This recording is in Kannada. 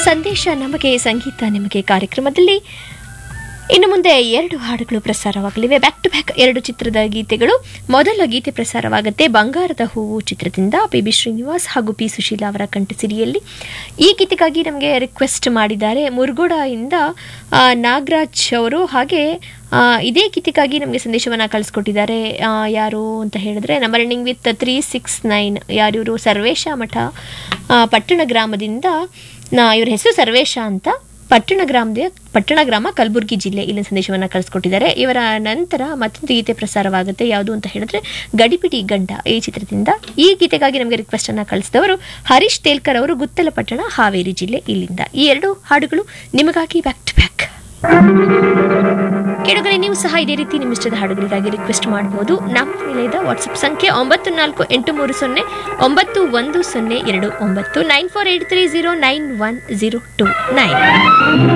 ಸಂದೇಶ ನಮಗೆ ಸಂಗೀತ ನಿಮಗೆ ಕಾರ್ಯಕ್ರಮದಲ್ಲಿ ಇನ್ನು ಮುಂದೆ ಎರಡು ಹಾಡುಗಳು ಪ್ರಸಾರವಾಗಲಿವೆ ಬ್ಯಾಕ್ ಟು ಬ್ಯಾಕ್ ಎರಡು ಚಿತ್ರದ ಗೀತೆಗಳು ಮೊದಲ ಗೀತೆ ಪ್ರಸಾರವಾಗುತ್ತೆ ಬಂಗಾರದ ಹೂವು ಚಿತ್ರದಿಂದ ಪಿ ಬಿ ಶ್ರೀನಿವಾಸ್ ಹಾಗೂ ಪಿ ಸುಶೀಲಾ ಅವರ ಕಂಠಸಿರಿಯಲ್ಲಿ ಈ ಗೀತೆಗಾಗಿ ನಮಗೆ ರಿಕ್ವೆಸ್ಟ್ ಮಾಡಿದ್ದಾರೆ ಮುರುಗೋಡ ಇಂದ ಆ, ನಾಗರಾಜ್ ಅವರು ಹಾಗೆ ಆ, ಇದೇ ಗೀತೆಗಾಗಿ ನಮಗೆ ಸಂದೇಶವನ್ನು ಕಳಿಸ್ಕೊಟ್ಟಿದ್ದಾರೆ ಆ, ಯಾರು ಅಂತ ಹೇಳಿದ್ರೆ number ending with three six nine ಯಾರಿವರು ಸರ್ವೇಶ ಮಠ ಆ, ಪಟ್ಟಣ ಗ್ರಾಮದಿಂದ ನಾ ಇವ್ರ ಹೆಸರು ಸರ್ವೇಶ ಅಂತ ಪಟ್ಟಣ ಗ್ರಾಮದ ಪಟ್ಟಣ ಗ್ರಾಮ ಕಲಬುರಗಿ ಜಿಲ್ಲೆ ಇಲ್ಲಿನ ಸಂದೇಶವನ್ನು ಕಳಿಸ್ಕೊಟ್ಟಿದ್ದಾರೆ ಇವರ ನಂತರ ಮತ್ತೊಂದು ಗೀತೆ ಪ್ರಸಾರವಾಗುತ್ತೆ ಯಾವುದು ಅಂತ ಹೇಳಿದ್ರೆ ಗಡಿಬಿಡಿ ಗಂಡ ಈ ಚಿತ್ರದಿಂದ ಈ ಗೀತೆಗಾಗಿ ನಮಗೆ ರಿಕ್ವೆಸ್ಟ್ ಅನ್ನ ಕಳಿಸಿದವರು ಹರೀಶ್ ತೇಲ್ಕರ್ ಅವರು ಗುತ್ತಲ ಪಟ್ಟಣ ಹಾವೇರಿ ಜಿಲ್ಲೆ ಇಲ್ಲಿಂದ ಈ ಎರಡು ಹಾಡುಗಳು ನಿಮಗಾಗಿ ಬ್ಯಾಕ್ ಟು ಬ್ಯಾಕ್ ಕೆಳಗಡೆ ನೀವು ಸಹ ಇದೇ ರೀತಿ ನಿಮ್ಮ ಇಷ್ಟದ ಹಾಡುಗಳಿಗಾಗಿ ರಿಕ್ವೆಸ್ಟ್ ಮಾಡಬಹುದು ನಮ್ಮ ನಿಲಯದ ವಾಟ್ಸಪ್ ಸಂಖ್ಯೆ ಒಂಬತ್ತು ನಾಲ್ಕು ಎಂಟು ಮೂರು ಸೊನ್ನೆ ಒಂಬತ್ತು ಒಂದು ಸೊನ್ನೆ ಎರಡು ಒಂಬತ್ತು nine four eight three zero nine one zero two nine